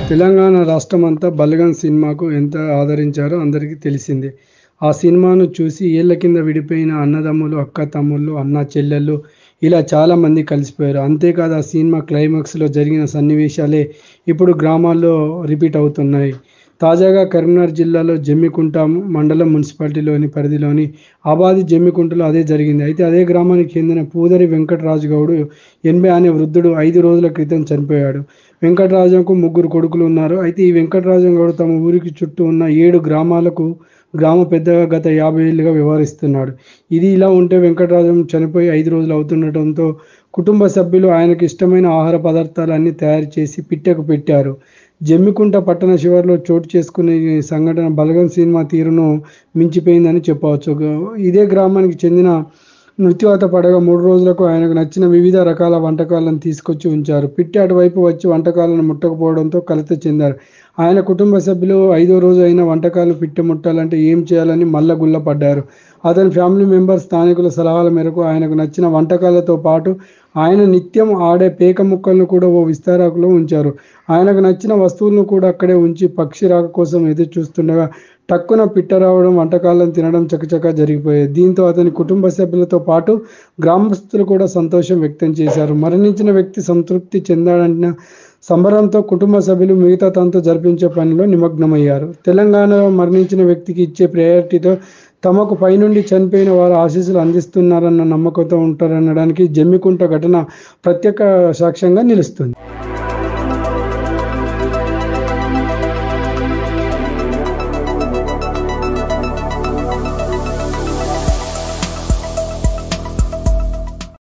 తెలంగాణ రాష్ట్రమంతా బలగం సినిమాకు ఎంత ఆదరించారో అందరికీ తెలిసిందే ఆ సినిమాను చూసి ఏళ్ల కింద విడిపోయిన అన్నదమ్ములు అక్క తమ్ముళ్ళు అన్న చెల్లెళ్ళు ఇలా చాలామంది కలిసిపోయారు అంతేకాదు ఆ సినిమా క్లైమాక్స్లో జరిగిన సన్నివేశాలే ఇప్పుడు గ్రామాల్లో రిపీట్ అవుతున్నాయి తాజాగా కరీంనగర్ జిల్లాలో జమ్మికుంట మండలం మున్సిపాలిటీలోని పరిధిలోని ఆబాది జమ్మికుంటలో అదే జరిగింది అయితే అదే గ్రామానికి చెందిన పూదరి వెంకటరాజు గౌడు ఎనభై అనే వృద్ధుడు ఐదు రోజుల క్రితం చనిపోయాడు వెంకటరాజంకు ముగ్గురు కొడుకులు ఉన్నారు అయితే ఈ వెంకటరాజం గౌడ్ తమ ఊరికి చుట్టూ ఉన్న ఏడు గ్రామాలకు గ్రామ పెద్దగా గత యాభై ఏళ్ళుగా వ్యవహరిస్తున్నాడు ఇది ఇలా ఉంటే వెంకటరాజం చనిపోయి ఐదు రోజులు అవుతుండటంతో కుటుంబ సభ్యులు ఆయనకు ఇష్టమైన ఆహార పదార్థాలన్నీ తయారు చేసి పిట్టకు పెట్టారు జమ్మికుంట పట్టణ శివారులో చోటు చేసుకునే ఈ సంఘటన బలగం సినిమా తీరును మించిపోయిందని చెప్పవచ్చు ఇదే గ్రామానికి చెందిన నృత్యవత పడగ మూడు రోజులకు ఆయనకు నచ్చిన వివిధ రకాల వంటకాలను తీసుకొచ్చి ఉంచారు పిట్టి అటువైపు వచ్చి వంటకాలను ముట్టకపోవడంతో కలత చెందారు ఆయన కుటుంబ సభ్యులు ఐదో రోజు అయిన వంటకాలు పిట్టి ముట్టాలంటే ఏం చేయాలని మల్లగుల్ల పడ్డారు అతని ఫ్యామిలీ మెంబర్ స్థానికుల సలహాల మేరకు ఆయనకు నచ్చిన వంటకాలతో పాటు ఆయన నిత్యం ఆడే పేక ముక్కలను కూడా ఓ విస్తారాకులో ఉంచారు ఆయనకు నచ్చిన వస్తువులను కూడా అక్కడే ఉంచి పక్షి రాక కోసం ఎదురు చూస్తుండగా టక్కున పిట్ట రావడం వంటకాలను తినడం చకచకా జరిగిపోయాయి దీంతో అతని కుటుంబ సభ్యులతో పాటు గ్రామస్తులు కూడా సంతోషం వ్యక్తం చేశారు మరణించిన వ్యక్తి సంతృప్తి చెందాడన్న సంబరంతో కుటుంబ సభ్యులు మిగతా తనతో జరిపించే పనిలో నిమగ్నమయ్యారు తెలంగాణలో మరణించిన వ్యక్తికి ఇచ్చే ప్రయారిటీతో తమకు పైనుండి చనిపోయిన వారు ఆశీస్సులు అందిస్తున్నారన్న నమ్మకంతో ఉంటారనడానికి జమ్మికుంట ఘటన ప్రత్యేక సాక్ష్యంగా నిలుస్తుంది